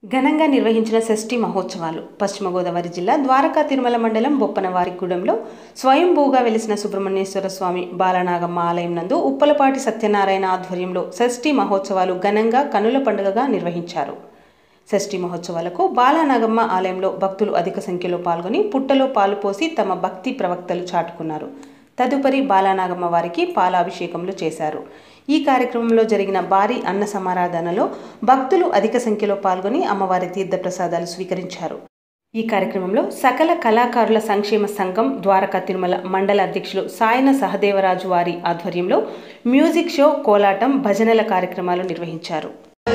ఘనంగా నిర్వహించిన షష్ఠి మహోత్సవాలు పశ్చిమ గోదావరి జిల్లా ద్వారకా తిరుమల మండలం బొప్పనవారిగూడెంలో స్వయంభూగా వెలిసిన సుబ్రహ్మణ్యేశ్వర స్వామి బాలనాగమ్మ ఆలయం నందు ఉప్పలపాటి సత్యనారాయణ ఆధ్వర్యంలో షష్ఠి మహోత్సవాలు ఘనంగా కనుల పండుగగా నిర్వహించారు షష్ఠి మహోత్సవాలకు బాలానాగమ్మ ఆలయంలో భక్తులు అధిక సంఖ్యలో పాల్గొని పుట్టలో పాలు పోసి తమ భక్తి ప్రవక్తలు చాటుకున్నారు తదుపరి బాలానాగమ్మ వారికి పాలాభిషేకములు చేశారు ఈ కార్యక్రమంలో జరిగిన భారీ అన్న సమారాధనలో భక్తులు అధిక సంఖ్యలో పాల్గొని అమ్మవారి తీర్థప్రసాదాలు స్వీకరించారు ఈ కార్యక్రమంలో సకల కళాకారుల సంక్షేమ సంఘం ద్వారకా తిరుమల మండల అధ్యక్షులు సాయన సహదేవరాజు వారి ఆధ్వర్యంలో మ్యూజిక్ షో కోలాటం భజనల కార్యక్రమాలు నిర్వహించారు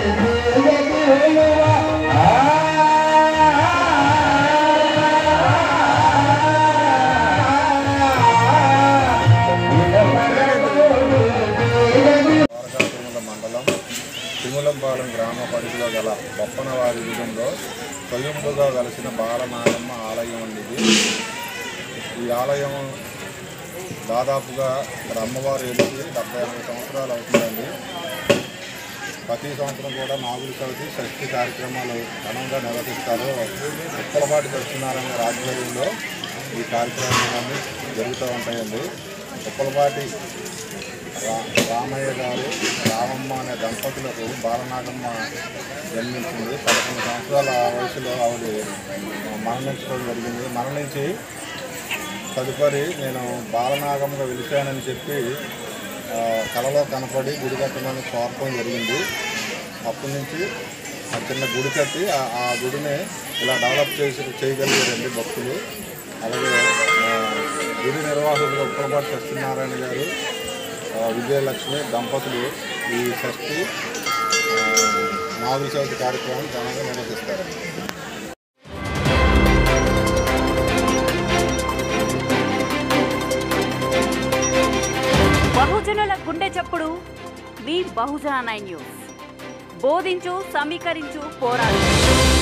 ద్వారకాతిరుమల మండలం తిరుమలంపాలెం గ్రామ పరిధిలో గల బొప్పనవారి గూడెంలో స్వయంభుగా వెలసిన బాలనాగమ్మ ఆలయం అండి ఇది ఈ ఆలయం దాదాపుగా ఇక్కడ అమ్మవారు వెలిసి డెబ్బై ఎనభై సంవత్సరాలు అవుతుందండి ప్రతి సంవత్సరం కూడా నాగుల చవితి షష్ఠి కార్యక్రమాలు ఘనంగా నిర్వహిస్తారు ఉప్పలపాటి సత్యనారాయణ గారి ఆధ్వర్యంలో ఈ కార్యక్రమాలన్నీ జరుగుతూ ఉంటాయండి ఉప్పలపాటి రా- రామయ్య గారు రామమ్మ అనే దంపతులకు బాలనాగమ్మ జన్మించింది పదకొండు సంవత్సరాల వయసులో ఆవిడ మరణించడం జరిగింది మరణించి తదుపరి నేను బాలనాగమ్మగా వెలిశానని చెప్పి ఆ, కలలో కనపడి గుడి కట్టమని కోరటం జరిగింది అప్పటి నుంచి ఆ చిన్న గుడి కట్టి ఆ- ఆ గుడిని ఇలా డెవలప్ చేసి చేయగలిగారండి భక్తులు అలాగే ఆ, గుడి నిర్వాహకులు ఉప్పలపాటి సత్యనారాయణ గారు ఆ, విజయలక్ష్మి దంపతులు ఈ షష్ఠి ఆ, నాగుల చవితి కార్యక్రమం ఘనంగా నిర్వహిస్తారు బహుజనుల గుండె చప్పుడు మీ బహుజన నైన్ న్యూస్ బోధించు సమీకరించు పోరాడు